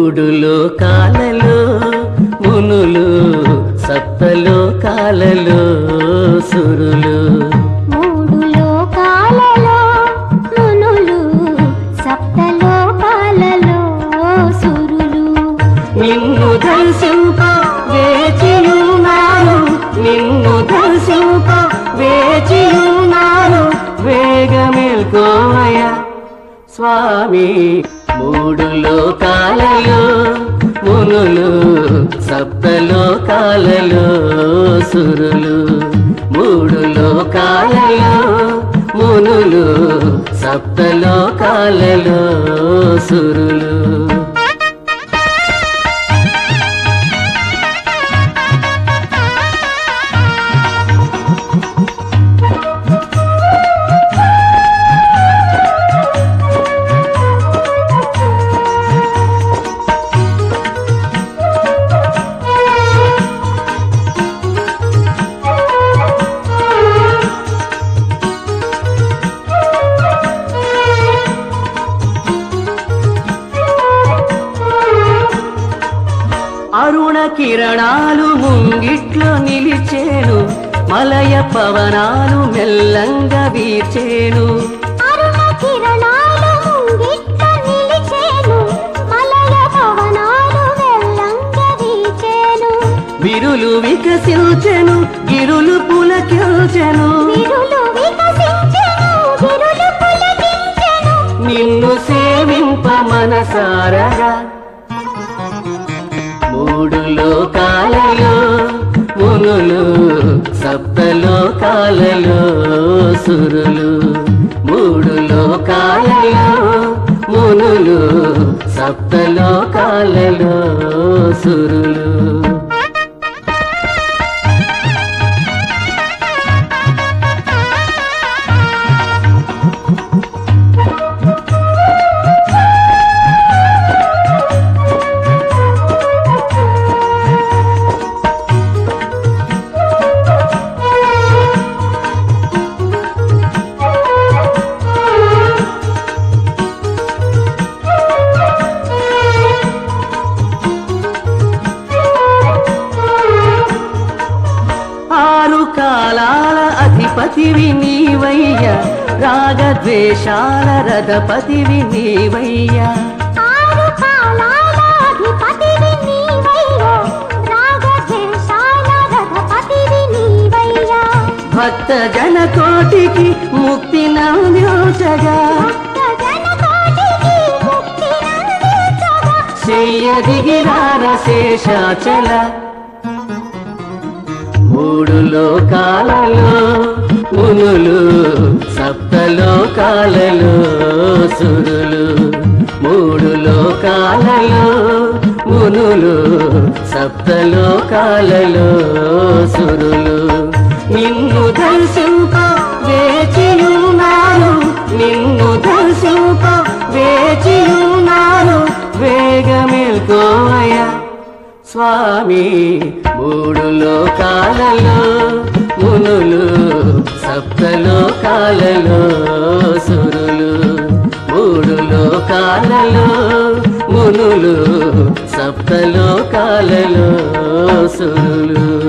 మూడు లోకాలలో మునులు సప్తలో కాలలో సురులు మూడు లోకాలలో మునులు సప్తలోకాలలో సురులు నిన్ను దర్శింప వేచియున్నారు నిన్ను దర్శింప వేచియున్నారు వేగమేల్కోవయ స్వామి మూడు లోకాలలో మునులు సప్తలోకాలలో సురులు మూడు లోకాలలో మునులు సప్తలోకాలలో సురులు అరుణ కిరణాలు ముంగిట్లో నిలిచేను మలయ పవనాలు మెల్లంగా వీచేను అరుణ కిరణాలు ముంగిట్ట నిలిచేను మలయ పవనాలు వెల్లంగా వీచేను విరులు వికసించెను గిరులు పులకిల్చెను విరులు వికసించెను విరులు పులకించెను నిన్ను సేవింప మనసారగా మూడు లోకాలలో మునులు సప్తలోకాలలో సురులు మూడు లోకాలలో మునులు సప్తలోకాలలో సురులు ఆరు కాలాల అధిపతివి నీవయ్య రాగద్వేషాల రథపతివి నీవయ్య ఆరు కాలాల అధిపతివి నీవయ్యో రాగద్వేషాల రథపతివి నీవయ్యా భక్త జన కోటికి ముక్తి నందించగా భక్తజనకోటికి ముక్తినందించగా చెయ్యదిగిరార శేషాచల మూడు లోకాలలో మునులు సప్తలోకాలలో సురులు మూడు లోకాలలో మునులు సప్తలోకాలలో సురులు నిన్ను దర్శింప వేచియున్నారు నిన్ను దర్శింప వేచియున్నారు వేగమేల్కోవయ స్వామి మూడు లోకాలలో మునులు సప్తలోకాలలో సురులు మూడు లోకాలలో మునులు సప్తలోకాలలో సురులు